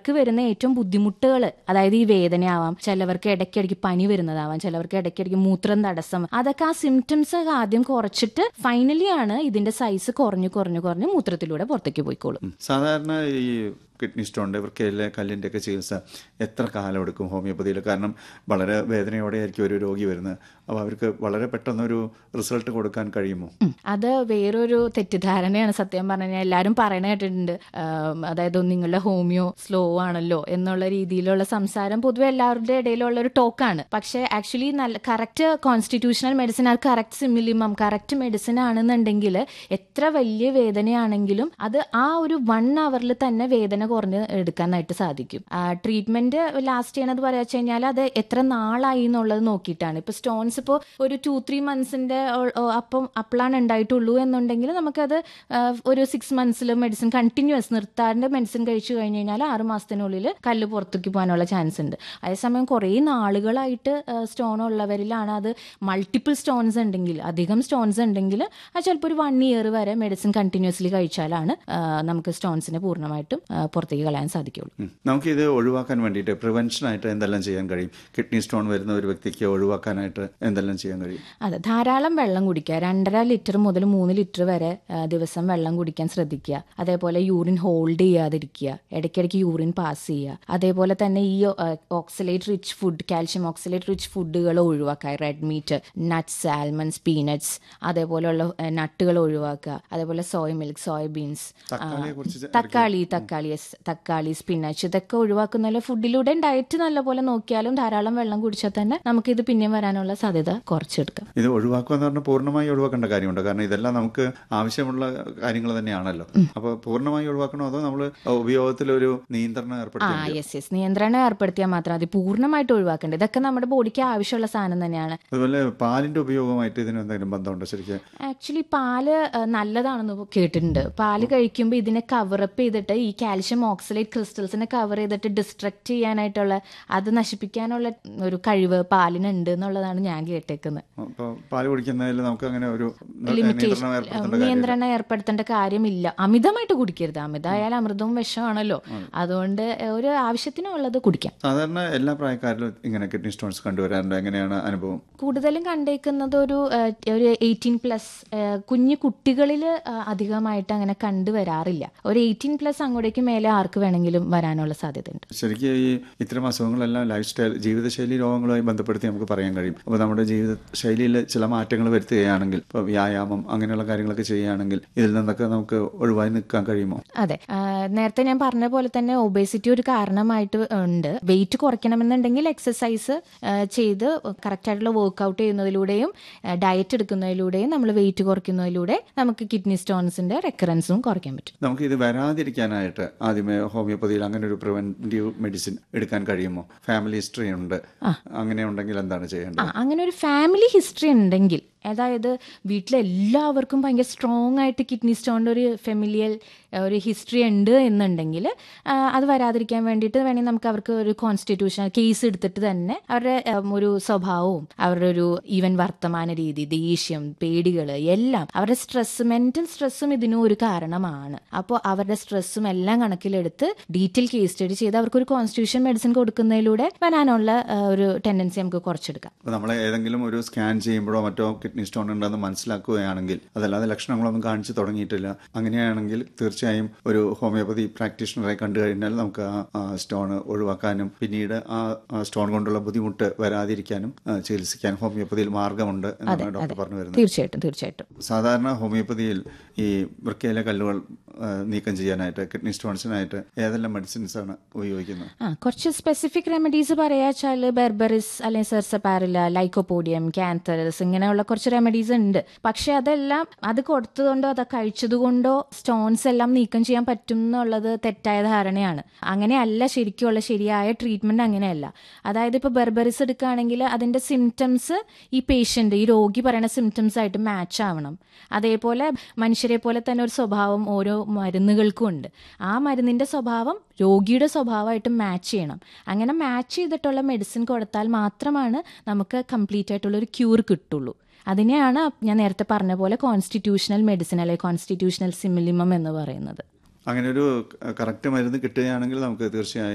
ചിലർക്ക് വരുന്ന ഏറ്റവും ബുദ്ധിമുട്ടുകൾ അതായത് ഈ വേദനയാവാം ചിലവർക്ക് ഇടയ്ക്കിടയ്ക്ക് പനി വരുന്നതാവാം ചിലവർക്ക് ഇടയ്ക്കിടയ്ക്ക് മൂത്രം തടസ്സം അതൊക്കെ ആ സിംറ്റംസ് ആദ്യം കുറച്ചിട്ട് ഫൈനലി ആണ് ഇതിന്റെ സൈസ് കുറഞ്ഞു കുറഞ്ഞു കുറഞ്ഞ് മൂത്രത്തിലൂടെ പുറത്തേക്ക് പോയിക്കോളും ഉം. സാധാരണ ഈ കിഡ്നി സ്റ്റോണിൻ്റെ വൃക്കയിലെ കല്ലിൻ്റെ ഒക്കെ ചികിത്സ എത്ര കാലം എടുക്കും ഹോമിയോപ്പതിയിൽ കാരണം വളരെ വേദനയോടെ ആയിരിക്കും ഒരു രോഗി വരുന്നത് അപ്പോൾ അവർക്ക് വളരെ പെട്ടെന്നൊരു റിസൾട്ട് കൊടുക്കാൻ കഴിയുമോ ഉം. അത് വേറൊരു തെറ്റിദ്ധാരണയാണ് സത്യം പറഞ്ഞു കഴിഞ്ഞാൽ എല്ലാവരും പറയണ കേട്ടിട്ടുണ്ട് ആം, അതായത് നിങ്ങളുടെ ഹോമിയോ സ്ലോ ആണല്ലോ എന്നുള്ള രീതിയിലുള്ള സംസാരം പൊതുവെ എല്ലാവരുടെ ഇടയിലുള്ള ഒരു ടോക്കാണ് പക്ഷെ ആക്ച്വലി നല്ല കറക്റ്റ് കോൺസ്റ്റിറ്റ്യൂഷണൽ മെഡിസിൻ അത് കറക്റ്റ് സിമിലിമം കറക്റ്റ് മെഡിസിൻ ആണെന്നുണ്ടെങ്കിൽ എത്ര വലിയ വേദനയാണെങ്കിലും അത് ആ ഒരു വൺ അവറിൽ തന്നെ വേദന കുറഞ്ഞ് എടുക്കാനായിട്ട് സാധിക്കും ട്രീറ്റ്മെന്റ് ലാസ്റ്റ് ചെയ്യണത് പറയാ വെച്ച് കഴിഞ്ഞാൽ അത് എത്ര നാളായി എന്നുള്ളത് നോക്കിയിട്ടാണ് ഇപ്പൊ സ്റ്റോൺസ് ഇപ്പോൾ ഒരു ടു ത്രീ മന്ത്സിന്റെ അപ്പം അപ്പോഴാണ് ഉണ്ടായിട്ടുള്ളൂ എന്നുണ്ടെങ്കിൽ നമുക്കത് ആ, ഒരു സിക്സ് മന്ത്സിൽ മെഡിസിൻ കണ്ടിന്യൂസ് നിർത്താണ്ട് മെഡിസിൻ കഴിച്ചു കഴിഞ്ഞ് കഴിഞ്ഞാൽ ആറ് മാസത്തിനുള്ളിൽ കല്ല് പുറത്തേക്ക് പോകാനുള്ള ചാൻസ് ഉണ്ട് അതേസമയം കുറേ നാളുകളായിട്ട് സ്റ്റോൺ ഉള്ളവരിലാണ് അത് മൾട്ടിപ്പിൾ സ്റ്റോൺസ് ഉണ്ടെങ്കിൽ അധികം സ്റ്റോൺസ് ഉണ്ടെങ്കിൽ അത് ചിലപ്പോൾ ഒരു വൺ ഇയർ വരെ മെഡിസിൻ കണ്ടിന്യൂസ്ലി കഴിച്ചാലാണ് ആ, നമുക്ക് സ്റ്റോൺസിനെ പൂർണ്ണമായിട്ടും ആ, പുറത്തേക്ക് കളയാൻ സാധിക്കുള്ളൂ ഉം. നമുക്കിത് ഒഴിവാക്കാൻ വേണ്ടിയിട്ട് പ്രിവെൻഷനായിട്ട് എന്തെല്ലാം ചെയ്യാൻ കഴിയും കിഡ്നി സ്റ്റോൺ വരുന്ന ഒരു വ്യക്തിക്ക് ഒഴിവാക്കാനായിട്ട് എന്തെല്ലാം ചെയ്യാൻ കഴിയും അതെ ധാരാളം വെള്ളം കുടിക്കുക രണ്ടര ലിറ്റർ മുതൽ മൂന്ന് ലിറ്റർ വരെ ആ, ദിവസം വെള്ളം കുടിക്കാൻ ശ്രദ്ധിക്കുക അതേപോലെ യൂറിൻ ഹോൾഡ് ചെയ്യാതിരിക്കുക ഇടയ്ക്കിടയ്ക്ക് യൂറിൻ പാസ് ചെയ്യുക അതേപോലെ തന്നെ ഈ oxalate rich food calcium oxalate rich ഫുഡുകൾ ഒഴിവാക്കുക red meat nuts almonds peanuts അതേപോലെയുള്ള നട്ടുകൾ ഒഴിവാക്കുക അതേപോലെ സോയ് മിൽക്ക് സോയ ബീൻസ് തക്കാളിയെക്കുറിച്ച് തക്കാളി തക്കാളി yes, തക്കാളി സ്പിനാച്ച് ഇതൊക്കെ ഒഴിവാക്കുന്ന ഫുഡിലൂടെ ഡയറ്റ് നല്ലപോലെ നോക്കിയാലും ധാരാളം വെള്ളം കുടിച്ചാൽ തന്നെ നമുക്ക് ഇത് പിന്നെയും വരാനുള്ള സാധ്യത കുറച്ചെടുക്കാം ഇത് ഒഴിവാക്കുക എന്ന് പറഞ്ഞാൽ പൂർണ്ണമായി ഒഴിവാക്കേണ്ട കാര്യമുണ്ട് കാരണം ഇതെല്ലാം നമുക്ക് ആവശ്യമുള്ള കാര്യങ്ങൾ തന്നെയാണല്ലോ അപ്പോൾ പൂർണ്ണമായി ഒഴിവാക്കണോ അതോ നമ്മൾ ഉപയോഗത്തിൽ ഒരു നിയന്ത്രണം ആ ഏർപ്പെടുത്തി യെസ് യെസ് നിയന്ത്രണം ഏർപ്പെടുത്തിയാൽ മാത്രം മതി പൂർണ്ണമായിട്ട് ഒഴിവാക്കേണ്ടത് ഇതൊക്കെ നമ്മുടെ ബോഡിക്ക് ആവശ്യമുള്ള സാധനം തന്നെയാണ് അതുപോലെ പാലിന്റെ ഉപയോഗമായിട്ട് ഇതിന് എന്തെങ്കിലും ബന്ധമുണ്ടോ ശരിക്കും ആക്ച്വലി പാല് ആ, നല്ലതാണെന്ന് കേട്ടിട്ടുണ്ട് പാല് കഴിക്കുമ്പോൾ ഇതിനെ കവറപ്പ് ചെയ്തിട്ട് ഈ കാൽഷ്യം ഓക്സലേറ്റ് ക്രിസ്റ്റൽസിനെ കവർ ചെയ്തിട്ട് ഡിസ്ട്രക്ട് ചെയ്യാനായിട്ടുള്ള അത് നശിപ്പിക്കാനുള്ള ഒരു കഴിവ് പാലിനുണ്ട് എന്നുള്ളതാണ് ഞാൻ കേട്ടേക്കുന്നത് അപ്പോൾ പാല് കുടിക്കുന്നതിൽ നമുക്ക് അങ്ങനെ ഒരു ലിമിറ്റേഷൻ നിയന്ത്രണം ഏർപ്പെടുത്തേണ്ട കാര്യം നിയന്ത്രണം ഏർപ്പെടുത്തേണ്ട കാര്യമില്ല അമിതമായിട്ട് കുടിക്കരുത് അമിതമായാൽ അമൃതവും വിഷമാണല്ലോ അതുകൊണ്ട് ഒരു ആവശ്യത്തിനുള്ളത് കുടിക്കാം സാധാരണ എല്ലാ പ്രായക്കാരിലും ഇങ്ങനെ കിഡ്നി സ്റ്റോൺസ് കണ്ടുവരാറുണ്ട് എങ്ങനെയാണ് അനുഭവം കൂടുതലും കണ്ടേക്കുന്നത് ഒരു ആ, ഒരു എയ്റ്റീൻ പ്ലസ് കുഞ്ഞു കുട്ടികളിൽ അധികമായിട്ട് അങ്ങനെ കണ്ടുവരാറില്ല ഒരു എയ്റ്റീൻ പ്ലസ് അങ്ങോട്ടേക്ക് മേലെ ആർക്ക് വേണമെങ്കിലും വരാനുള്ള സാധ്യതയുണ്ട് ശരിക്കും ഈ ഇത്തരം അസുഖങ്ങളെല്ലാം ലൈഫ് സ്റ്റൈൽ ജീവിതശൈലി രോഗങ്ങളുമായി ബന്ധപ്പെടുത്തി നമുക്ക് പറയാൻ കഴിയും അപ്പോൾ നമ്മുടെ ജീവിത ശൈലിയിൽ ചില മാറ്റങ്ങൾ വരുത്തുകയാണെങ്കിൽ ഇപ്പോൾ വ്യായാമം അങ്ങനെയുള്ള കാര്യങ്ങളൊക്കെ ചെയ്യുകയാണെങ്കിൽ ഇതിൽ നിന്നൊക്കെ നമുക്ക് ഒഴിവായി നിൽക്കാൻ കഴിയുമോ അതെ ആ, നേരത്തെ ഞാൻ പറഞ്ഞ പോലെ തന്നെ ഒബേസിറ്റി ഒരു കാരണമായിട്ട് ഉണ്ട് വെയിറ്റ് കുറയ്ക്കണമെന്നുണ്ടെങ്കിൽ എക്സസൈസ് ചെയ്ത് കറക്റ്റ് ആയിട്ടുള്ള വർക്ക്ഔട്ട് ചെയ്യുന്നതിലൂടെയും ഡയറ്റ് എടുക്കുന്നതിലൂടെയും നമ്മൾ വെയിറ്റ് കുറയ്ക്കുന്നതിലൂടെ നമുക്ക് കിഡ്നി സ്റ്റോൺസിന്റെ റെക്കറൻസും കുറയ്ക്കാൻ പറ്റും നമുക്ക് ഇത് വരാതിരിക്കാനായിട്ട് ആദ്യമേ ഹോമിയോപ്പതിയിൽ അങ്ങനെ ഒരു പ്രിവെന്റീവ് മെഡിസിൻ എടുക്കാൻ കഴിയുമോ ഫാമിലി ഹിസ്റ്ററി ഉണ്ട് അങ്ങനെ ഉണ്ടെങ്കിൽ എന്താണ് ചെയ്യേണ്ടത് ആ അങ്ങനെ ഒരു ഫാമിലി ഹിസ്റ്ററി ഉണ്ടെങ്കിൽ അതായത് വീട്ടിലെല്ലാവർക്കും ഭയങ്കര സ്ട്രോങ് ആയിട്ട് കിഡ്നി സ്റ്റോണിൻ്റെ ഒരു ഫെമിലിയൽ ഒരു ഹിസ്റ്ററി ഉണ്ട് എന്നുണ്ടെങ്കിൽ ആ, അത് വരാതിരിക്കാൻ വേണ്ടിയിട്ട് വേണമെങ്കിൽ നമുക്ക് അവർക്ക് ഒരു കോൺസ്റ്റിറ്റ്യൂഷൻ കേസ് എടുത്തിട്ട് തന്നെ അവരുടെ ഉം, ഒരു സ്വഭാവവും അവരുടെ ഒരു ഈവൻ വർത്തമാന രീതി ദേഷ്യം പേടികൾ എല്ലാം അവരുടെ സ്ട്രെസ് മെന്റൽ സ്ട്രെസ്സും ഇതിനും ഒരു കാരണമാണ് അപ്പോൾ അവരുടെ സ്ട്രെസ്സും എല്ലാം കണക്കിലെടുത്ത് ഡീറ്റെയിൽ കേസ് സ്റ്റഡി ചെയ്ത് അവർക്ക് ഒരു കോൺസ്റ്റിറ്റ്യൂഷൻ മെഡിസിൻ കൊടുക്കുന്നതിലൂടെ വരാനുള്ള ആ, ഒരു ടെൻഡൻസി നമുക്ക് കുറച്ചെടുക്കാം അപ്പോൾ നമ്മൾ ഏതെങ്കിലും ഒരു സ്കാൻ ചെയ്യുമ്പോഴോ മറ്റോ കിഡ്നി സ്റ്റോൺ ഉണ്ടെന്ന് മനസ്സിലാക്കുകയാണെങ്കിൽ അതല്ലാതെ ലക്ഷണങ്ങളൊന്നും കാണിച്ചു തുടങ്ങിയിട്ടില്ല അങ്ങനെയാണെങ്കിൽ തീർച്ചയായും ഒരു ഹോമിയോപ്പതി പ്രാക്ടീഷണറെ കണ്ടു കഴിഞ്ഞാൽ നമുക്ക് ആ സ്റ്റോൺ ഒഴിവാക്കാനും പിന്നീട് ആ ആ സ്റ്റോൺ കൊണ്ടുള്ള ബുദ്ധിമുട്ട് വരാതിരിക്കാനും ആ, ചികിത്സിക്കാനും ഹോമിയോപ്പതിയിൽ മാർഗമുണ്ട് എന്നാണ് ഡോക്ടർ പറഞ്ഞു വരുന്നത് തീർച്ചയായിട്ടും തീർച്ചയായിട്ടും സാധാരണ ഹോമിയോപ്പതിയിൽ ഈ വൃക്കയിലെ കല്ലുകൾ ആ, നീക്കം ചെയ്യാനായിട്ട് കിഡ്നി സ്റ്റോൺസിനായിട്ട് ഏതെല്ലാം മെഡിസിൻസ് ആണ് ഉപയോഗിക്കുന്നത് ആ കുറച്ച് സ്പെസിഫിക് റെമഡീസ് പറയാ വെച്ചാൽ ബെർബറിസ് അല്ലെങ്കിൽ സെർസപാരില ലൈക്കോപോഡിയം ക്യാൻസറസ് ഇങ്ങനെയുള്ള കുറച്ച് റെമഡീസ് ഉണ്ട് പക്ഷെ അതെല്ലാം അത് കൊടുത്തതുകൊണ്ടോ അത് കഴിച്ചതുകൊണ്ടോ സ്റ്റോൺസ് എല്ലാം നീക്കം ചെയ്യാൻ പറ്റും എന്നുള്ളത് തെറ്റായ ധാരണയാണ് അങ്ങനെയല്ല ശരിക്കുള്ള ശരിയായ ട്രീറ്റ്മെന്റ് അങ്ങനെയല്ല അതായത് ഇപ്പോൾ ബെർബറിസ് എടുക്കുകയാണെങ്കിൽ അതിന്റെ സിംറ്റംസ് ഈ പേഷ്യന്റ് ഈ രോഗി പറയുന്ന സിംറ്റംസ് ആയിട്ട് മാച്ച് ആവണം അതേപോലെ മനുഷ്യരെ പോലെ തന്നെ ഒരു സ്വഭാവം ഓരോ മരുന്നുകൾക്കും ഉണ്ട് ആ മരുന്നിന്റെ സ്വഭാവം രോഗിയുടെ സ്വഭാവമായിട്ട് മാച്ച് ചെയ്യണം അങ്ങനെ മാച്ച് ചെയ്തിട്ടുള്ള മെഡിസിൻ കൊടുത്താൽ മാത്രമാണ് നമുക്ക് കംപ്ലീറ്റ് ആയിട്ടുള്ള ഒരു ക്യൂർ കിട്ടുള്ളൂ അതിനെയാണ് ഞാൻ നേരത്തെ പറഞ്ഞ പോലെ കോൺസ്റ്റിറ്റ്യൂഷണൽ മെഡിസിൻ അല്ലെങ്കിൽ കോൺസ്റ്റിറ്റ്യൂഷണൽ സിമിലിമം എന്ന് പറയുന്നത് അങ്ങനെ ഒരു കറക്റ്റ് മരുന്ന് കിട്ടുകയാണെങ്കിൽ നമുക്ക് തീർച്ചയായും